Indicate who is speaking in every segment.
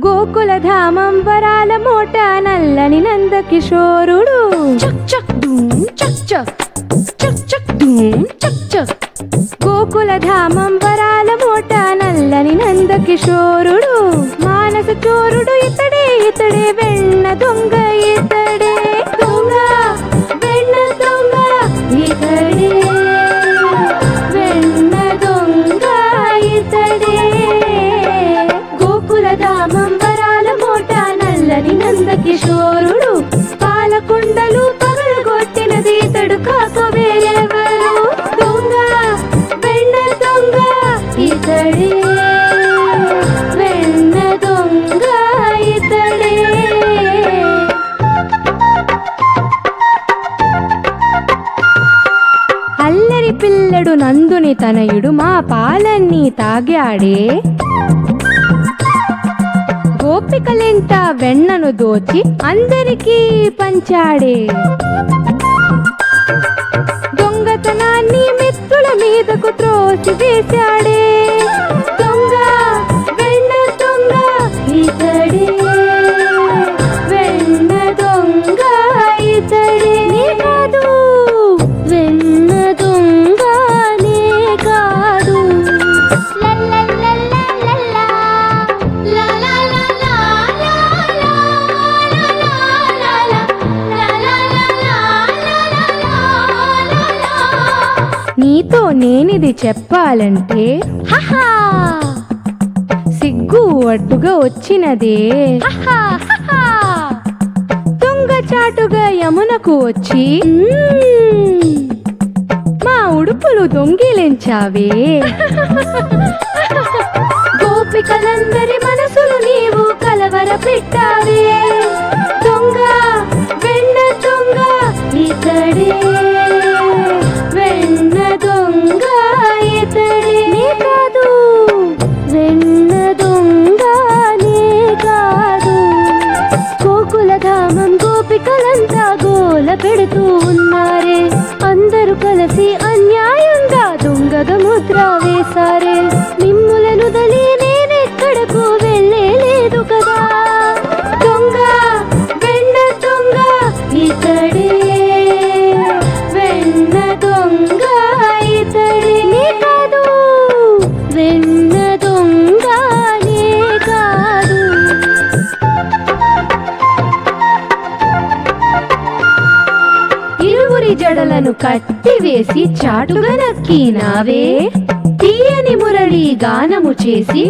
Speaker 1: గోకుల ధామం వరాల మోట నల్లని నంద కిషోరుడు చక్ చక్ డూమ్ చక్ చక్ చక్ చక్ డూమ్ చక్ చక్ గోకుల ధామం వరాల మోట నల్లని నంద కిషోరుడు మానస చోరుడు ఇతడే ఇతడే వెన్న దొంగ ఇతడే దొంగ వెన్న దొంగ ఇతడే వెన్న దొంగ ఇతడే గోకుల ధామం వరాల మోట నల్లని నంద కిషోరుడు పాలకొండలు పగలగొట్టినది ఇతడు కాక వేరెవరు దొంగ వెన్న దొంగ ఇతడే వెన్న దొంగ ఇతడే అల్లరి పిల్లడు నందుని తనయుడు మా పాలన్నీ తాగాడే గోపికలెంత వెన్నను దోచి అందరికీ పంచాడే దొంగతనాన్ని మిత్రుల మీదకు త్రోసి వేశాడే దొంగ వెన్న దొంగ ఇతడే వెన్న దొంగ ఇతడే నీ కాదు వెన్న దొంగ నే కాదు నీతో నేనిది చెప్పాలంటే హహా సిగ్గు అడ్డుగా వచ్చినదే హహా, హహా. దొంగచాటుగా యమునకు వచ్చి మ్మ్, మా ఉడుపులు దొంగిలించావే గోపికలందరి మనసులు నీవు కలవర పెట్టావే దొంగ వెన్న దొంగ ఇతడే వెన్న దొంగ ఇతడే నీ కాదు వెన్న దొంగ నీ కాదు గోకుల ధామం గోపికలంతా గోల పెడుతూ ఉన్నారే అందరూ కలిసి అన్యాయంగా దొంగగా ముద్ర వేశారే మిమ్ములను దలి నేనెక్కడకు వెళ్ళే లేదు కదా దొంగ వెన్న దొంగ ఇతడే వెన్న దొంగ ఇతడే నీ కాదు వెన్న దొంగ నీ కాదు ఇరువురి జడలను కట్టివేసి చాటుగా నక్కినావే తీయని మురళి గానము చేసి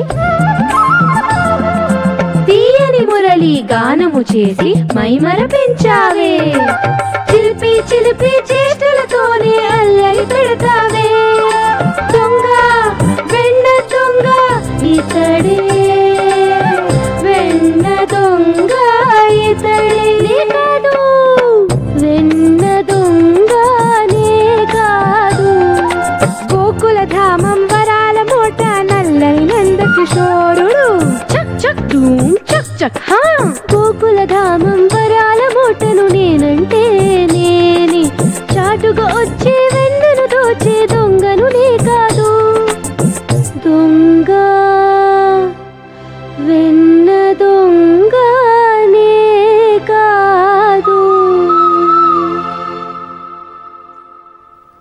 Speaker 1: తీయని మురళి గానము చేసి మైమర పెంచావే చిలిపి చిలిపి చేష్టలతోనే అల్లరి పెడతావే దొంగ వెన్న దొంగ ఇతడే వెన్న దొంగ ఇతడే నీ కాదు వెన్న దొంగ నీ కాదు గోకుల ధామం వరాల మోట నల్లని నంద కిషోరుడు చక్ చక్ డూమ్ చక్ చక్ హా